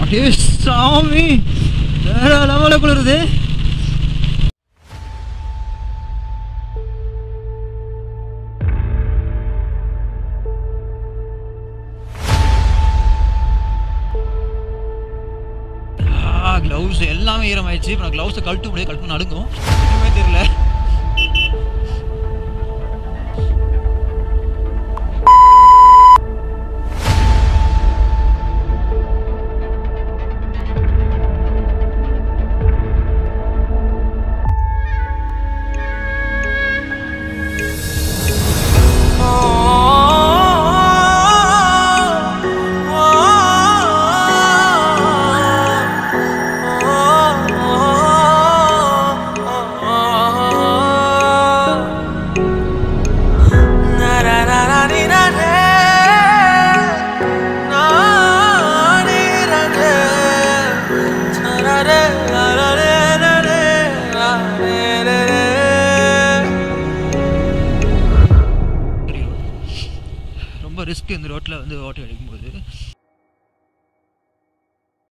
அடே சாமி வேற லெவலில் குளிருது க்ளவுஸ் எல்லாமே ஈரமாயிடுச்சு இப்போ நான் க்ளவுஸை கழட்ட முடியாது கழட்டு நடுங்கும் எதுவுமே தெரியல ரொம்ப ரிஸ்க் இந்த ரோட்டில் வந்து ஓட்டி அடிக்கும்போது